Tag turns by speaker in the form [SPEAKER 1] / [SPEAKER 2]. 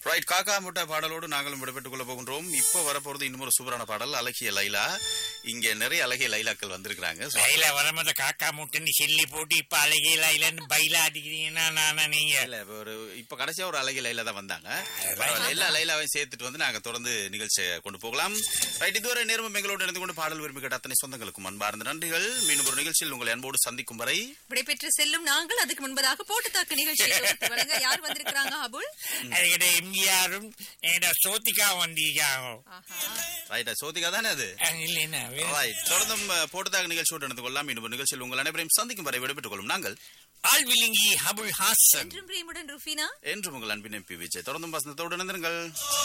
[SPEAKER 1] Right காக்கா முட்டை பாடலோடு நாங்களும் விடைபெற்றுக் கொள்ள போகின்றோம் இப்போ வரப்போறது இன்னும் ஒரு சூப்பரான பாடல் அழகிய லைலா இங்க நிறைய அழகிய லைலாக்கள் வந்திருக்கிறாங்க So,
[SPEAKER 2] லைல வரமத காக்கா முட்டைன்னு சொல்லி போட்டு இப்ப அழகில இல்லன்னு பைலா அடிக்கிறீங்கன்னா நானா நீங்க
[SPEAKER 1] இல்ல இப்ப ஒரு இப்ப கடைசியா ஒரு அழகிய லைலா தான் வந்தாங்க பரவாயில்ல, எல்லா லைலாவையும் சேர்த்துட்டு வந்து நாங்க தொடர்ந்து நிகழ்ச்சியை கொண்டு போகலாம் ரைட் இதுவரை நேர்மம் எங்களோடு இணைந்து கொண்டு பாடல் விரும்பி கேட்ட அத்தனை சொந்தங்களுக்கும் அன்பார்ந்த நன்றிகள் மீண்டும் ஒரு நிகழ்ச்சியில் உங்களை அன்போடு சந்திக்கும் வரை
[SPEAKER 3] விடைபெற்று செல்லும் நாங்கள் அதுக்கு முன்பதாக போட்டு தாக்கு நிகழ்ச்சியை தொகுத்து வழங்க யார் வந்திருக்கிறாங்க அபுல்
[SPEAKER 2] அதுக்கிட்ட எம்ஜிஆரும் என்கிட்ட சோத்திகா வந்திருக்காங்க
[SPEAKER 3] ஆஹா.
[SPEAKER 1] ரைட்டா சோதிகா தானே அது
[SPEAKER 2] அஹ் இல்லைன்னா வேற-
[SPEAKER 1] ரைட் தொடர்ந்தும் போட்டுதாக நிகழ்ச்சியோடு இணைந்து கொள்ளலாம் இன்னும் ஒரு நிகழ்ச்சியில் உங்கள் அனைவரையும் சந்திக்கும் வரை விடைபெற்றுக் கொள்ளும் நாங்கள்
[SPEAKER 2] ஆள் விழுங்கி ஹபுல் ஹாசன்
[SPEAKER 3] என்றும் பிரியமுடன் ருஃபினா
[SPEAKER 1] என்று உங்கள் அன்பின் எம்பி விஜய் தொடர்ந்தும் வசந்தத்தோடு இணைந்திருங்கள்